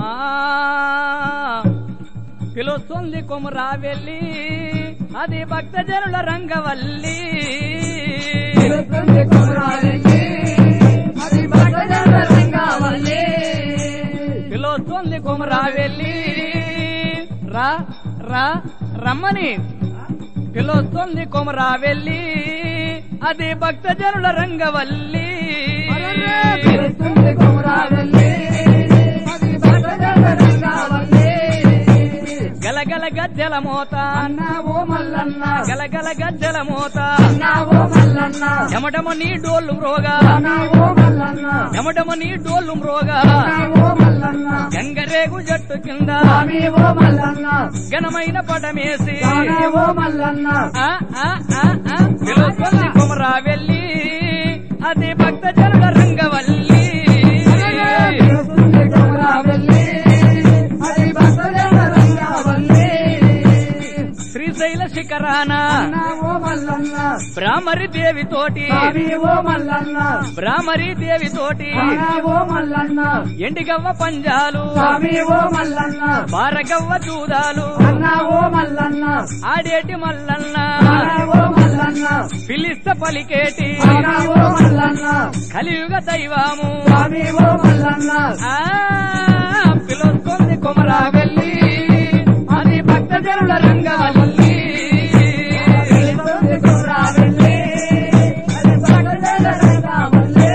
ఆ పిలుస్తుంది కొమురా వెళ్ళి అది భక్తజనుల రంగవల్లి పిలుస్తుంది కుమరావెల్లి అది భక్తజనుల రంగవల్లి పిలుస్తుంది కొమురా వెళ్ళి రా రా రమ్మని పిలుస్తుంది కొమురా వెళ్ళి అది భక్తజనుల రంగవల్లి పిలుస్తుంది కుమరావెల్లి అది భక్తజనుల రంగవల్లి గలగల గజ్జల మోత అన్నా ఓ మల్లన్న గలగల గజ్జల మోత అన్నా ఓ మల్లన్న ఎమటమ నీ డోళ్ళు మ్రోగా అన్నా ఓ మల్లన్న ఎమటమ నీ డోళ్ళు మ్రోగా అన్నా ఓ మల్లన్న గంగరేగు జట్టు కింద స్వామి ఓ మల్లన్న ఘనమైన పటమేసి స్వామి ఓ మల్లన్న ఆ, ఆ, ఆ, ఆ, పిలుస్తుంది కొమరా వెళ్ళి అది భక్త జనుల రంగవల్లి పిలుస్తుంది కుమరావెల్లి అది భక్తజనుల రంగవల్లి శ్రీశైల శిఖరాన అన్నా ఓ మల్లన్న బ్రాహ్మరి దేవి తోటి స్వామి ఓ మల్లన్న బ్రాహ్మరి దేవి తోటి అన్నా ఓ మల్లన్న ఎండిగవ్వ పంజాలు స్వామి ఓ మల్లన్న బారగవ్వ చూదాలు అన్నా ఓ మల్లన్న ఆడేటి మల్లన్న అన్నా ఓ మల్లన్న పిలిస్త పలికేటి అన్నా ఓ మల్లన్న కలియుగ దైవము స్వామి ఓ మల్లన్న ఆ పిలుస్తుంది కొమరా వెళ్ళి అది భక్త జనుల రంగవల్లి పిలుస్తుంది కుమరావెల్లి అది భక్తజనుల రంగవల్లి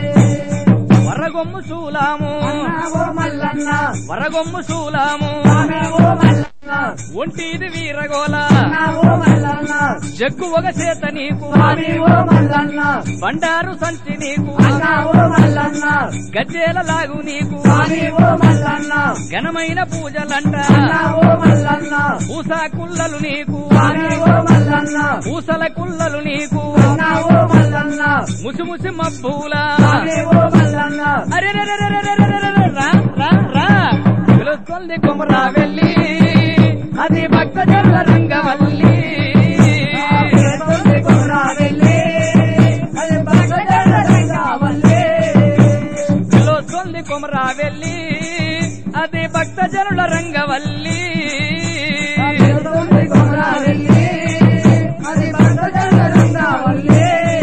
వరగొమ్ము చూలాము అన్నా ఓ మల్లన్న వరగొమ్ము చూలాము స్వామి ఓ మల్లన్న ఒంటిది వీరగోల అన్నా ఓ మల్లన్న జగ్గు ఒక చేత నీకు స్వామి ఓ మల్లన్న బండారు సంచి నీకు అన్నా ఓ మల్లన్న గజ్జేల లాగు నీకు స్వామి ఓ మల్లన్న ఘనమైన పూజలంట అన్నా ఓ మల్లన్న పూసా కుల్లలు నీకు స్వామి ఓ మల్లన్న పూసల కుల్లలు నీకు అన్నా ఓ మల్లన్న ముసిముసి మబ్బుల స్వామి ఓ మల్లన్న అరే రే రే రే రే రే రే రే రే రా రా రా పిలుస్తుంది కొమరా వెళ్ళి అది భక్త జనుల రంగవల్లి పిలుస్తుంది కుమరావెల్లి అది భక్తజనుల రంగవల్లి పిలుస్తుంది కొమరా వెళ్ళి అది భక్త జనుల రంగవల్లి పిలుస్తుంది కుమరావెల్లి అది భక్తజనుల రంగవల్లి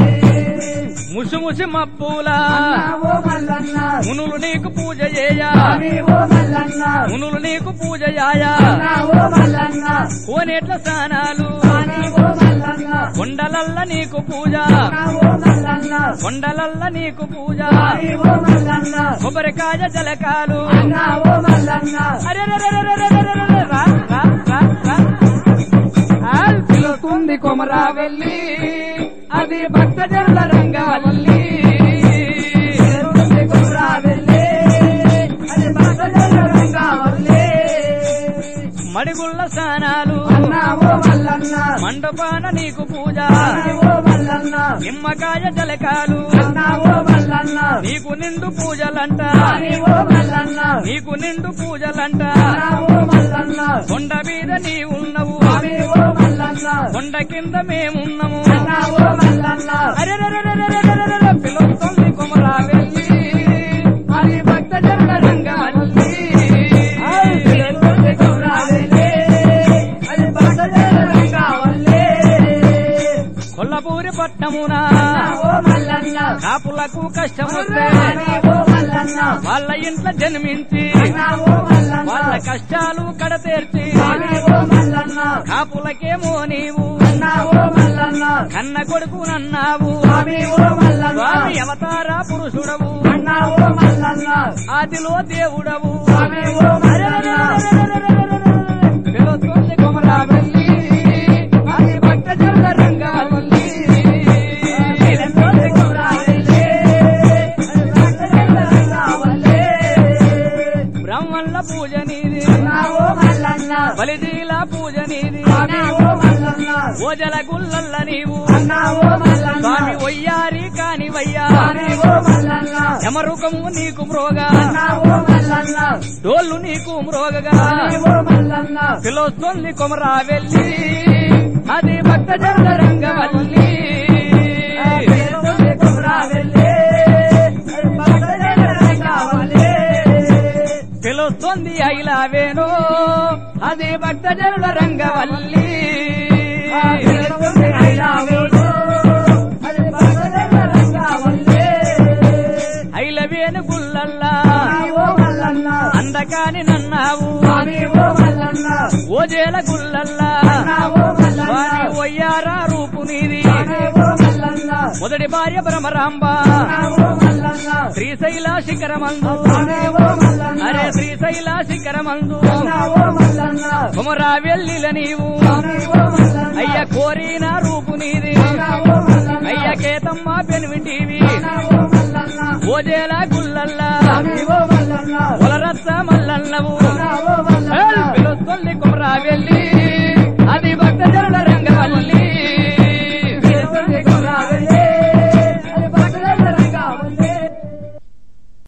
ముసిముసి మబ్బుల అన్నా ఓ మల్లన్న మునులు నీకు పూజ చేయ స్వామి ఓ మల్లన్న మునులు నీకు పూజ యాయా అన్నా ఓ మల్లన్న కోనేట్ల స్నానాలు స్వామి ఓ మల్లన్న కొండలల్ల నీకు పూజ అన్నా ఓ మల్లన్న కొండలల్ల నీకు పూజ స్వామి ఓ మల్లన్న కొబ్బరికాయ జలకాలు అన్నా ఓ మల్లన్న అరే రే రే రే రే రే రే రే రే రా రా రా రా ఆ, పిలుస్తుంది కొమరా వెళ్ళి అది భక్త జనుల రంగవల్లి పిలుస్తుంది కుమరావెల్లి అది భక్తజనుల రంగవల్లి మడిగుళ్ళ స్నానాలు అన్నా ఓ మల్లన్న మండపాన నీకు పూజ స్వామి ఓ మల్లన్న నిమ్మకాయ జలకాలు అన్నా ఓ మల్లన్న నీకు నిండు పూజలంట స్వామి ఓ మల్లన్న నీకు నిండు పూజలంట అన్నా ఓ మల్లన్న కొండ మీద నీ ఉన్నవు స్వామి ఓ మల్లన్న కొండ కింద మేమున్నాము అన్నా ఓ మల్లన్న అరే రే రే రే రే రే రే రే రే పిలుస్తుంది కొమరా వెళ్ళి అది భక్త జనుల రంగవల్లి పిలుస్తుంది కుమరావెల్లి అది భక్తజనుల రంగవల్లి కొల్లపూరి పట్టమున అన్నా ఓ మల్లన్న కాపులకు కష్టమొస్తే స్వామి ఓ మల్లన్న వాళ్ళ ఇంట్లో జన్మించి అన్నా ఓ మల్లన్న వాళ్ళ కష్టాలు కడతీర్చి స్వామి ఓ మల్లన్న కాపులకేమో నీవు అన్నా ఓ మల్లన్న కన్న కొడుకునన్నావు స్వామి ఓ మల్లన్న స్వామి అవతార పురుషుడవు అన్నా ఓ మల్లన్న ఆదిలో దేవుడవు స్వామి ఓ మల్లన్న పిలుస్తుంది కొమరా వెళ్ళి అది భక్త జనుల రంగవల్లి పిలుస్తుంది కుమరావెల్లి అది భక్తజనుల రంగవల్లి బ్రహ్మల్ల పూజ నీది అన్నా ఓ మల్లన్న బలిజీల పూజ నీది స్వామి ఓ మల్లన్న ఓజల గుల్లల్ల నీవు అన్నా ఓ మల్లన్న స్వామి ఒయ్యారి కానివయ్యా స్వామి ఓ మల్లన్న యమరుకము నీకు మ్రోగా అన్నా ఓ మల్లన్న డోళ్ళు నీకు మ్రోగగా స్వామి ఓ మల్లన్న పిలుస్తుంది కొమరా వెళ్ళి అది భక్త జనుల రంగవల్లి పిలుస్తుంది కుమరావెల్లి అది భక్తజనుల రంగవల్లి వస్తుంది ఐలావేణు అది భక్తజనుల రంగవల్లి ఆ వెలుగుంది ఐలావేణు, అది భక్తజనుల రంగవల్లి. ఐలవేణు గుల్లల్లా స్వామి ఓ మల్లన్న, అందకాని నన్నావు స్వామి ఓ మల్లన్న, ఓజేల గుల్లల్లా అన్నా ఓ మల్లన్న, వారి ఒయ్యారా రూపు నీది స్వామి ఓ మల్లన్న, మొదటి భార్య భ్రమరాంబ అన్నా ఓ మల్లన్న, శ్రీశైల శిఖరమందు స్వామి ఓ మల్లన్న, అరే శ్రీశైల శిఖరమందు అన్నా ఓ మల్లన్న, కుమరా వెల్లిల నీవు స్వామి ఓ మల్లన్న, అయ్య కోరిన రూపు నీది అన్నా ఓ మల్లన్న, అయ్య కేతమ్మ పెనివిటీవి అన్నా ఓ మల్లన్న, ఓజేల గుల్లల్లా